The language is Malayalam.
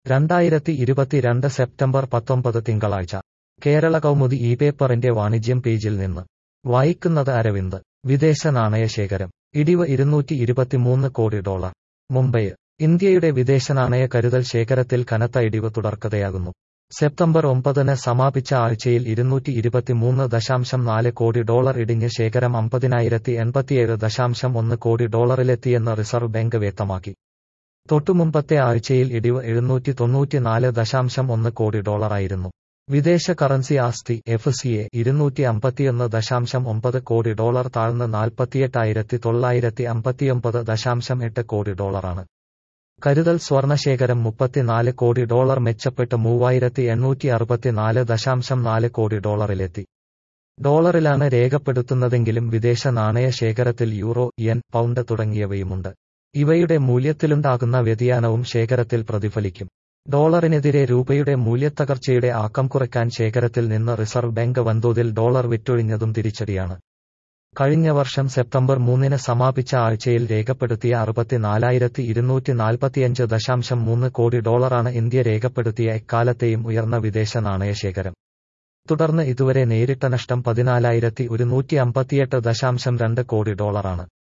രണ്ടായിരത്തി ഇരുപത്തിരണ്ട് സെപ്റ്റംബർ പത്തൊമ്പത് തിങ്കളാഴ്ച കേരള കൗമുദി ഈ പേപ്പറിന്റെ വാണിജ്യം പേജിൽ നിന്ന് വായിക്കുന്നത് അരവിന്ദ് വിദേശ നാണയശേഖരം ഇടിവ് ഇരുന്നൂറ്റി ഇരുപത്തിമൂന്ന് കോടി ഡോളർ മുംബൈ ഇന്ത്യയുടെ വിദേശ നാണയ കരുതൽ ശേഖരത്തിൽ കനത്ത ഇടിവ് തുടർക്കഥയാകുന്നു സെപ്റ്റംബർ ഒമ്പതിന് സമാപിച്ച ആഴ്ചയിൽ ഇരുന്നൂറ്റി ഇരുപത്തിമൂന്ന് ദശാംശം നാല് കോടി ഡോളർ ഇടിഞ്ഞ് ശേഖരം അമ്പതിനായിരത്തി എൺപത്തിയേഴ് ദശാംശം ഒന്ന് കോടി ഡോളറിലെത്തിയെന്ന് റിസർവ് ബാങ്ക് വ്യക്തമാക്കി തൊട്ടുമുമ്പത്തെ ആഴ്ചയിൽ ഇടിവ് എഴുന്നൂറ്റി തൊണ്ണൂറ്റിനാല് ദശാംശം ഒന്ന് കോടി ഡോളറായിരുന്നു വിദേശ കറൻസി ആസ്തി എഫ് സി എ ഇരുന്നൂറ്റി അമ്പത്തിയൊന്ന് ദശാംശം ഒമ്പത് കോടി ഡോളർ താഴ്ന്ന് നാൽപ്പത്തിയെട്ടായിരത്തി തൊള്ളായിരത്തി അമ്പത്തിയൊമ്പത് ദശാംശം എട്ട് കോടി ഡോളറാണ് കരുതൽ സ്വർണശേഖരം മുപ്പത്തിനാല് കോടി ഡോളർ മെച്ചപ്പെട്ട് മൂവായിരത്തി എണ്ണൂറ്റി അറുപത്തിനാല് ദശാംശം നാല് കോടി ഡോളറിലെത്തി ഡോളറിലാണ് രേഖപ്പെടുത്തുന്നതെങ്കിലും വിദേശ നാണയ ശേഖരത്തിൽ യൂറോ യെൻ പൗണ്ട് തുടങ്ങിയവയുമുണ്ട് ഇവയുടെ മൂല്യത്തിലുണ്ടാകുന്ന വ്യതിയാനവും ശേഖരത്തിൽ പ്രതിഫലിക്കും ഡോളറിനെതിരെ രൂപയുടെ മൂല്യത്തകർച്ചയുടെ ആക്കം കുറയ്ക്കാൻ ശേഖരത്തിൽ നിന്ന് റിസർവ് ബാങ്ക് വൻതോതിൽ ഡോളർ വിറ്റൊഴിഞ്ഞതും തിരിച്ചടിയാണ് കഴിഞ്ഞ വർഷം സെപ്റ്റംബർ മൂന്നിന് സമാപിച്ച ആഴ്ചയിൽ രേഖപ്പെടുത്തിയ അറുപത്തിനാലായിരത്തി ഇരുന്നൂറ്റി നാൽപ്പത്തിയഞ്ച് ദശാംശം മൂന്ന് കോടി ഡോളറാണ് ഇന്ത്യ രേഖപ്പെടുത്തിയ എക്കാലത്തെയും ഉയർന്ന വിദേശ നാണയശേഖരം തുടർന്ന് ഇതുവരെ നേരിട്ട നഷ്ടം പതിനാലായിരത്തി ഒരുന്നൂറ്റി അമ്പത്തിയെട്ട് ദശാംശം രണ്ട് കോടി ഡോളറാണ്